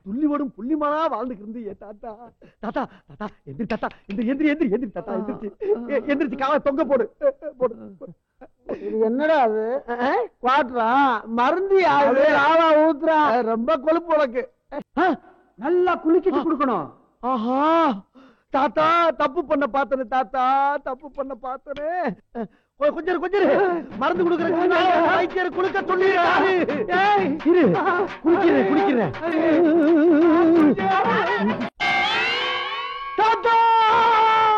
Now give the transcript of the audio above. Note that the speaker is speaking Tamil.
துள்ளி ஓடும் புள்ளிமானா வாழ்ந்துட்டு இருந்து ஏ தாத்தா தாத்தா தாத்தா எந்திரி தாத்தா எந்திரி எந்திரி எந்திரி எந்திரி தாத்தா எந்திரிச்சு எ- எந்திரிச்சு காலை தொங்க போடு போடு இது என்னடா அது குவாட்ரா மருந்து யாரு ஆவா ஊத்துறா ரொம்ப கொழுப்பு உனக்கு நல்லா குளிக்கிட்டு கொடுக்கணும் ஆஹா தாத்தா தப்பு பண்ண பார்த்தனே தாத்தா தப்பு பண்ண பார்த்தனே கொஞ்சம் இரு, கொஞ்சம் இரு. மருந்து கொடுக்குறேன் வைத்தியர் குளிக்க சொல்லிடுறாரு இரு குளிக்கிறேன் குளிக்கிறேன் தாத்தா